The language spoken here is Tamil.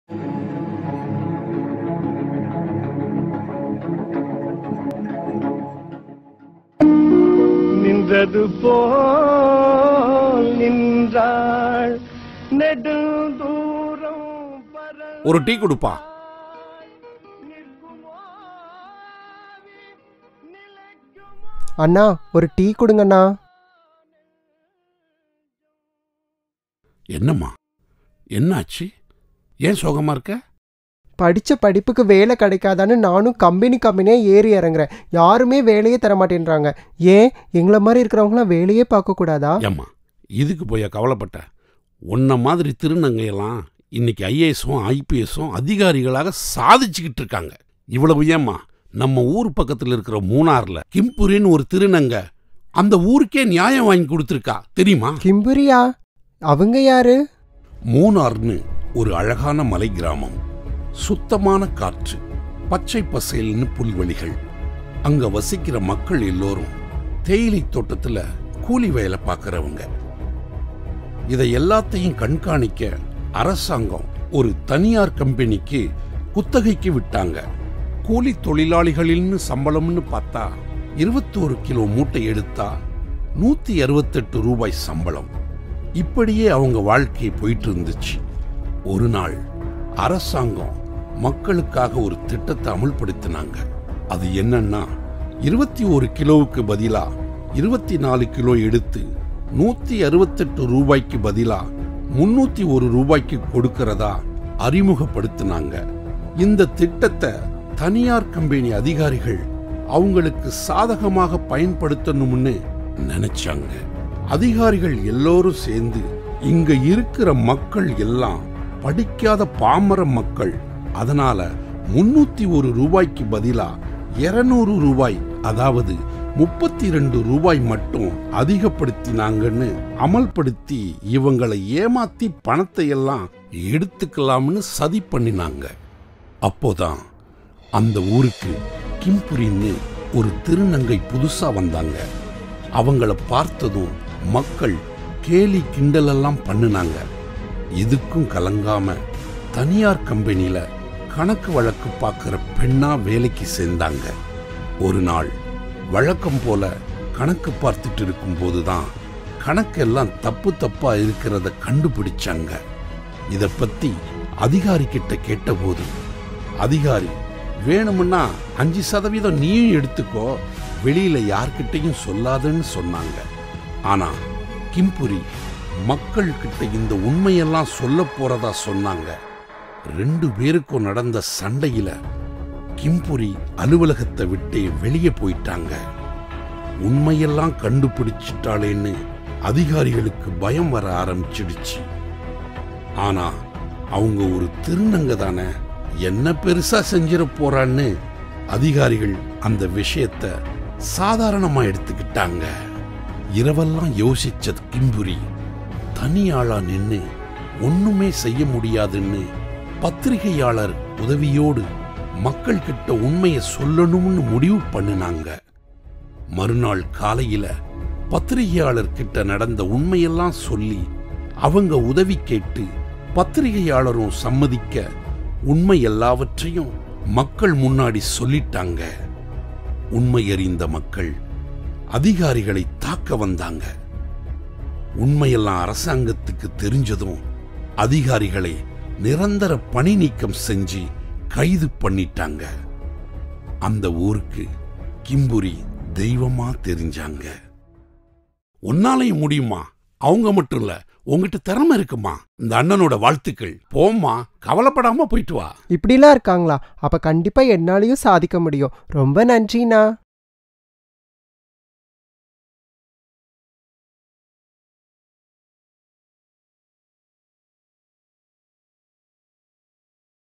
நின்றது போல் நின்றாள் நெடுந்தூரம் பரவி ஒரு டீ கொடுப்பா நிற்குமோ அண்ணா ஒரு டீ கொடுங்கண்ணா என்னம்மா என்னாச்சு ஏன் சோகமா இருக்க படித்த படிப்புக்கு வேலை கிடைக்காதான்னு நானும் கம்பெனி கம்பெனியாக ஏறி இறங்குறேன் யாருமே வேலையே தர மாட்டேன்றாங்க ஏன் எங்களை மாதிரி இருக்கிறவங்களாம் வேலையே பார்க்கக்கூடாதா ஏம்மா இதுக்கு போய் கவலைப்பட்ட உன்ன மாதிரி திருநங்கையெல்லாம் இன்னைக்கு ஐஏஎஸும் ஐபிஎஸும் அதிகாரிகளாக சாதிச்சுக்கிட்டு இருக்காங்க இவ்வளவு ஏம்மா நம்ம ஊர் பக்கத்தில் இருக்கிற மூணார்ல கிம்புரின்னு ஒரு திருநங்க அந்த ஊருக்கே நியாயம் வாங்கி கொடுத்துருக்கா தெரியுமா கிம்புரியா அவங்க யாரு மூணார்னு ஒரு அழகான மலை கிராமம் சுத்தமான காற்று பச்சை பசேல்னு புல்வெளிகள் அங்க வசிக்கிற மக்கள் எல்லோரும் தேயிலை தோட்டத்துல கூலி வேலை பார்க்கறவங்க இதை எல்லாத்தையும் கண்காணிக்க அரசாங்கம் ஒரு தனியார் கம்பெனிக்கு குத்தகைக்கு விட்டாங்க கூலி தொழிலாளிகளின்னு சம்பளம்னு பார்த்தா இருபத்தோரு கிலோ மூட்டை எடுத்தா நூத்தி அறுபத்தெட்டு ரூபாய் சம்பளம் இப்படியே அவங்க வாழ்க்கை போயிட்டு இருந்துச்சு ஒரு நாள் அரசாங்கம் மக்களுக்காக ஒரு திட்டத்தை அமுல்படுத்தினாங்க அது என்னன்னா இருபத்தி ஒரு கிலோவுக்கு பதிலா இருபத்தி நாலு கிலோ எடுத்து நூத்தி அறுபத்தெட்டு ரூபாய்க்கு பதிலா முன்னூத்தி ஒரு ரூபாய்க்கு கொடுக்கறதா அறிமுகப்படுத்தினாங்க இந்த திட்டத்தை தனியார் கம்பெனி அதிகாரிகள் அவங்களுக்கு சாதகமாக பயன்படுத்தணும்னு நினைச்சாங்க அதிகாரிகள் எல்லோரும் சேர்ந்து இங்க இருக்கிற மக்கள் எல்லாம் படிக்காத பாமர மக்கள் அதனால முன்னூத்தி ஒரு ரூபாய்க்கு பதிலா இருநூறு ரூபாய் அதாவது முப்பத்தி ரெண்டு ரூபாய் மட்டும் அதிகப்படுத்தினாங்கன்னு அமல்படுத்தி இவங்களை ஏமாத்தி பணத்தை எல்லாம் எடுத்துக்கலாம்னு சதி பண்ணினாங்க அப்போதான் அந்த ஊருக்கு கிம்புரின்னு ஒரு திருநங்கை புதுசா வந்தாங்க அவங்கள பார்த்ததும் மக்கள் கேலி கிண்டலெல்லாம் பண்ணுனாங்க இதுக்கும் கலங்காம தனியார் கம்பெனியில கணக்கு வழக்கு பார்க்கிற பெண்ணா வேலைக்கு சேர்ந்தாங்க ஒரு நாள் வழக்கம் போல கணக்கு பார்த்துட்டு இருக்கும்போதுதான் கணக்கெல்லாம் தப்பு தப்பா இருக்கிறத கண்டுபிடிச்சாங்க இத பத்தி அதிகாரி கிட்ட கேட்டபோது அதிகாரி வேணும்னா அஞ்சு சதவீதம் நீயும் எடுத்துக்கோ வெளியில யார்கிட்டயும் சொல்லாதுன்னு சொன்னாங்க ஆனா கிம்புரி மக்கள் கிட்ட இந்த உண்மையெல்லாம் சொல்ல போறதா சொன்னாங்க ரெண்டு பேருக்கும் நடந்த சண்டையில கிம்புரி அலுவலகத்தை விட்டே வெளியே போயிட்டாங்க உண்மையெல்லாம் கண்டுபிடிச்சிட்டாளேன்னு அதிகாரிகளுக்கு பயம் வர ஆரம்பிச்சிடுச்சு ஆனா அவங்க ஒரு திருநங்க தானே என்ன பெருசா செஞ்சிட போறான்னு அதிகாரிகள் அந்த விஷயத்த சாதாரணமா எடுத்துக்கிட்டாங்க இரவெல்லாம் யோசிச்ச கிம்புரி தனியாளா நின்னு ஒண்ணுமே செய்ய முடியாதுன்னு பத்திரிகையாளர் உதவியோடு மக்கள் கிட்ட உண்மையை சொல்லணும்னு முடிவு பண்ணினாங்க மறுநாள் காலையில பத்திரிகையாளர் கிட்ட நடந்த உண்மையெல்லாம் சொல்லி அவங்க உதவி கேட்டு பத்திரிகையாளரும் சம்மதிக்க உண்மை எல்லாவற்றையும் மக்கள் முன்னாடி சொல்லிட்டாங்க உண்மை அறிந்த மக்கள் அதிகாரிகளை தாக்க வந்தாங்க உண்மையெல்லாம் அரசாங்கத்துக்கு தெரிஞ்சதும் அதிகாரிகளை நிரந்தர பணி நீக்கம் செஞ்சு கைது பண்ணிட்டாங்க அந்த ஊருக்கு கிம்புரி தெய்வமா தெரிஞ்சாங்க உன்னாலையும் முடியுமா அவங்க மட்டும் இல்ல உங்ககிட்ட திறமை இருக்குமா இந்த அண்ணனோட வாழ்த்துக்கள் போம்மா கவலைப்படாம போயிட்டு வா இப்படிலாம் இருக்காங்களா அப்போ கண்டிப்பாக என்னாலையும் சாதிக்க முடியும் ரொம்ப நன்றிண்ணா